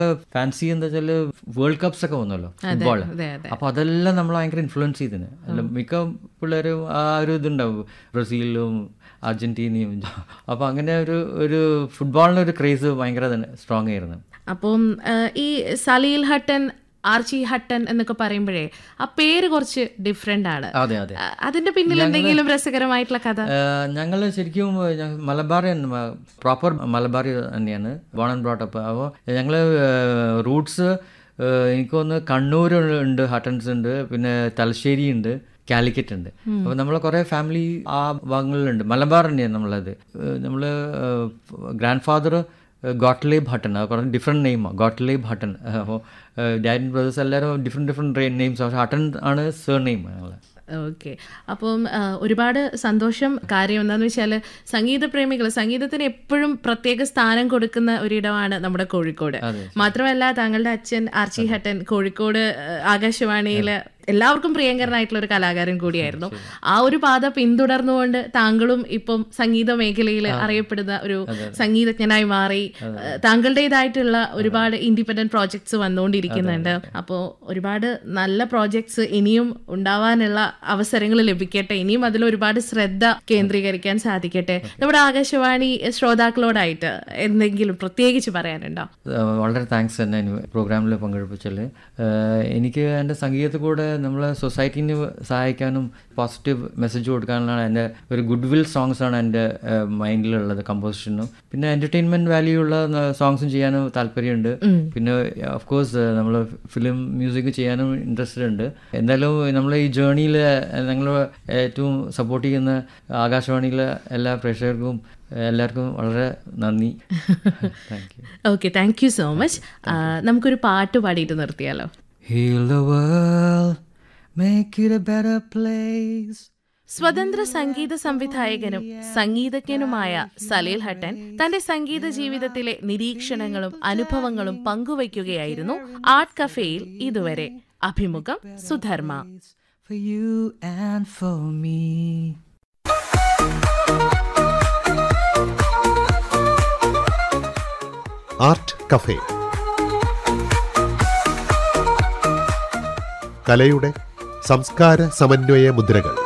Fancy എന്താ വെച്ചാല് world cups ഒക്കെ വന്നല്ലോ ഫുട്ബോൾ അതെ അതെ അപ്പൊ അതെല്ലാം നമ്മൾ ഭയങ്കര ഇൻഫ്ലുവൻസ് ചെയ്തിന് അല്ല മിക്ക പിള്ളേരും ആ ഒരു ഇതുണ്ടാവും ബ്രസീലും അർജന്റീനയും അപ്പൊ അങ്ങനെ ഒരു ഒരു ഫുട്ബോളിന് ഒരു ക്രേസ് ഭയങ്കര സ്ട്രോങ് ആയിരുന്നു അപ്പം ആ, ഈ സലീൽ ഹട്ടൻ ആർച്ചി ഹട്ടൻ എന്നൊക്കെ പറയുമ്പോഴേ ആ പേര് കുറച്ച് ഡിഫറെന്റ് ആണ് അതെ അതെ ആ, അതിന്റെ പിന്നിൽ എന്തെങ്കിലും രസകരമായിട്ടുള്ള കഥ ഞങ്ങൾ ശരിക്കും മലബാറിയൻ പ്രോപ്പർ മലബാറി തന്നെയാണ് ബോൺ ആൻഡ് ബ്രോട്ടപ്പ് അപ്പോൾ ഞങ്ങൾ റൂട്ട്സ് എനിക്ക് തോന്നുന്നു കണ്ണൂർ ഉണ്ട് ഹട്ടൻസ് ഉണ്ട് പിന്നെ തലശ്ശേരി ഉണ്ട് കാലിക്കറ്റ് ഉണ്ട് അപ്പോൾ നമ്മൾ കുറേ ഫാമിലി ആ ഭാഗങ്ങളിലുണ്ട് മലബാർ തന്നെയാണ് നമ്മളത് നമ്മൾ ഗ്രാൻഡ് ഫാദർ ഗോട്ട്ലേബ് ഹട്ടൺ അത് കുറേ ഡിഫറെൻറ്റ് നെയിമാണ് ഗോട്ട്ലേബ് ഹട്ടൺ അപ്പോൾ ഡാഡി ബ്രദേഴ്സ് എല്ലാവരും ഡിഫറെൻറ്റ് ഡിഫറെൻറ്റ് നെയിംസ് പക്ഷേ ഹട്ടൺ ആണ് സേർ നെയിം ഞങ്ങൾ ഓക്കെ അപ്പം ആ, ഒരുപാട് സന്തോഷം കാര്യം എന്താണെന്ന് വെച്ചാൽ സംഗീത പ്രേമികൾ സംഗീതത്തിന് എപ്പോഴും പ്രത്യേക സ്ഥാനം കൊടുക്കുന്ന ഒരിടമാണ് നമ്മുടെ കോഴിക്കോട് മാത്രമല്ല താങ്കളുടെ അച്ഛൻ ആർച്ചി ഹട്ടൻ കോഴിക്കോട് ആ, ആകാശവാണിയിൽ എല്ലാവർക്കും പ്രിയങ്കരനായിട്ടുള്ള ഒരു കലാകാരൻ കൂടിയായിരുന്നു ആ ഒരു പാത പിന്തുടർന്നുകൊണ്ട് താങ്കളും ഇപ്പം സംഗീത മേഖലയിൽ അറിയപ്പെടുന്ന ഒരു സംഗീതജ്ഞനായി മാറി ആ, താങ്കളുടേതായിട്ടുള്ള ഒരുപാട് ഇൻഡിപെൻഡന്റ് പ്രോജക്ട്സ് വന്നുകൊണ്ടിരിക്കുന്നുണ്ട് അപ്പോൾ ഒരുപാട് നല്ല പ്രോജക്ട്സ് ഇനിയും ഉണ്ടാവാനുള്ള അവസരങ്ങൾ ലഭിക്കട്ടെ ഇനിയും അതിൽ ഒരുപാട് ശ്രദ്ധ കേന്ദ്രീകരിക്കാൻ സാധിക്കട്ടെ നമ്മുടെ ആകാശവാണി ശ്രോതാക്കളോടായിട്ട് എന്തെങ്കിലും പ്രത്യേകിച്ച് പറയാനുണ്ടോ ഏഹ് വളരെ താങ്ക്സ് തന്നെ പ്രോഗ്രാമിൽ പങ്കെടുപ്പിച്ചാൽ എനിക്ക് എൻ്റെ സംഗീതത്തിൽ കൂടെ നമ്മളെ സൊസൈറ്റീനെ സഹായിക്കാനും പോസിറ്റീവ് മെസ്സേജ് കൊടുക്കാനാണ് എൻ്റെ ഒരു ഗുഡ് വിൽ സോങ്സ് ആണ് എൻ്റെ മൈൻഡിലുള്ളത് കമ്പോസിഷനും പിന്നെ എൻ്റർടൈൻമെൻറ്റ് വാല്യൂ ഉള്ള സോങ്സും ചെയ്യാനും താല്പര്യമുണ്ട് പിന്നെ ഓഫ് കോഴ്സ് നമ്മൾ ഫിലിം മ്യൂസിക് ചെയ്യാനും ഇൻട്രസ്റ്റഡ് ഉണ്ട് എന്തായാലും നമ്മൾ ഈ ജേണിയിൽ ഞങ്ങൾ ഏറ്റവും സപ്പോർട്ട് ചെയ്യുന്ന ആകാശവാണിയിലെ എല്ലാ പ്രേക്ഷകർക്കും എല്ലാവർക്കും വളരെ നന്ദി thank you okay thank you so much നമുക്കൊരു പാട്ട് പാടിയിട്ട് നിർത്തിയാലോ Heal the world, make it a better place. സ്വതന്ത്ര സംഗീത സംവിധായകനും സംഗീതജ്ഞനുമായ സലീൽ ഹട്ടൻ തന്റെ സംഗീത ജീവിതത്തിലെ നിരീക്ഷണങ്ങളും അനുഭവങ്ങളും പങ്കുവയ്ക്കുകയായിരുന്നു ആർട്ട് കഫേയിൽ ഇതുവരെ അഭിമുഖം Sudharma For you and for me. Art cafe കലയുടെ സംസ്കാര സമന്വയ മുദ്രകൾ